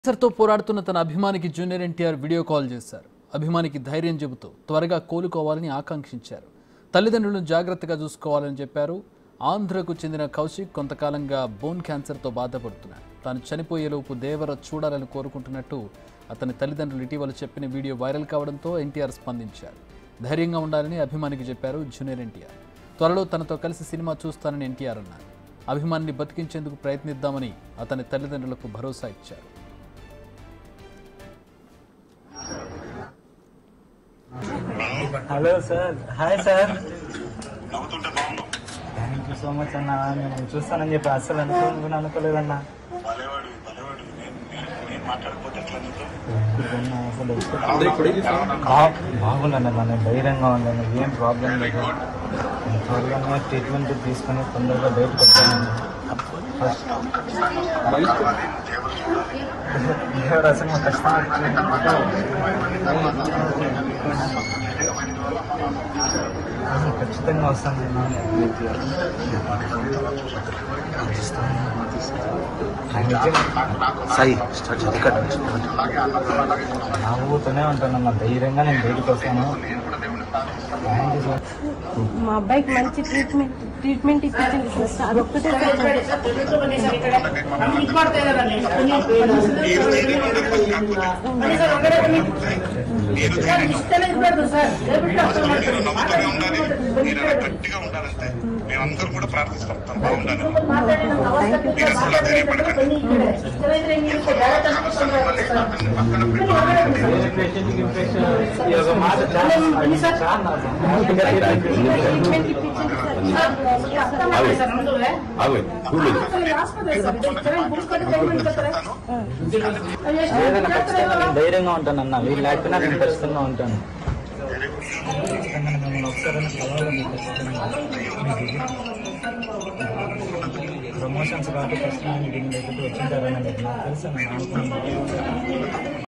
క్యాన్సర్తో పోరాడుతున్న తన అభిమానికి జూనియర్ ఎన్టీఆర్ వీడియో కాల్ చేశారు అభిమానికి ధైర్యం చెబుతూ త్వరగా కోలుకోవాలని ఆకాంక్షించారు తల్లిదండ్రులను జాగ్రత్తగా చూసుకోవాలని చెప్పారు ఆంధ్రకు చెందిన కౌశిక్ కొంతకాలంగా బోన్ క్యాన్సర్తో బాధపడుతున్నాడు తాను చనిపోయేలోపు దేవర చూడాలని కోరుకుంటున్నట్టు అతని తల్లిదండ్రులు ఇటీవల చెప్పిన వీడియో వైరల్ కావడంతో ఎన్టీఆర్ స్పందించారు ధైర్యంగా ఉండాలని అభిమానికి చెప్పారు జూనియర్ ఎన్టీఆర్ త్వరలో తనతో కలిసి సినిమా చూస్తానని ఎన్టీఆర్ అన్నారు అభిమానిని బతికించేందుకు ప్రయత్నిద్దామని అతని తల్లిదండ్రులకు భరోసా ఇచ్చారు హలో సార్ హాయ్ సార్ నవ్వుతుంటే బాగున్నావు థ్యాంక్ యూ సో మచ్ అన్న నేను చూస్తానని చెప్పి అస్సలు అనుకోను అనుకోలేదన్న భలేవాడు భలేవాడు నేను నేను నేను మాట్లాడకపోతే ఎట్లా నీతో అన్న, అసలు బా- బాగుందన్న మన ధైర్యంగా ఉందన్న ఏం ప్రాబ్లం లేదు నేను త్వరగానే ట్రీట్మెంట్ తీసుకొని తొందరగా బయటకు వచ్చాను దేవుడు అసలు మా కష్టం ఖచ్చితంగా వస్తాను సాయి స్టార్ట్ చేయి ఇక్కడ నుంచి. నవ్వుతూనే ఉంటానన్న ధైర్యంగా నేను బయటకు వస్తాను థ్యాంక్ యూ సార్ మా అబ్బాయికి మంచి ట్రీట్మెంట్ ట్రీట్మెంట్ ఇప్పించండి సార్ అదొక్కటే నవ్వుతూనే ఉండాలి మీరు అలా గట్టిగా ఉండాలంటే మేమందరం కూడా ప్రార్థిస్తాం తను బాగుండాలి మీరు అసలు ధైర్యపడకండి పక్కన పెట్టి వేరే పేషెంట్కి ఇన్ఫెక్షన్ ఈ ఒక మాట చాలా చాలా ట్రీట్మెంట్ ఇప్పించండి ఏదైనా ఖచ్చితంగా నేను ధైర్యంగా ఉంటాను అన్న వీళ్ళు లేకపోయినా నేను ఖచ్చితంగా ఉంటాను ఖచ్చితంగా మిమ్మల్ని ఒకసారి కలవాలని ఖచ్చితంగా ప్రమోషన్స్ కాబట్టి ఖచ్చితంగా దీని దగ్గరికి వచ్చింటారని నాకు తెలుసు నేను అనుకున్నాను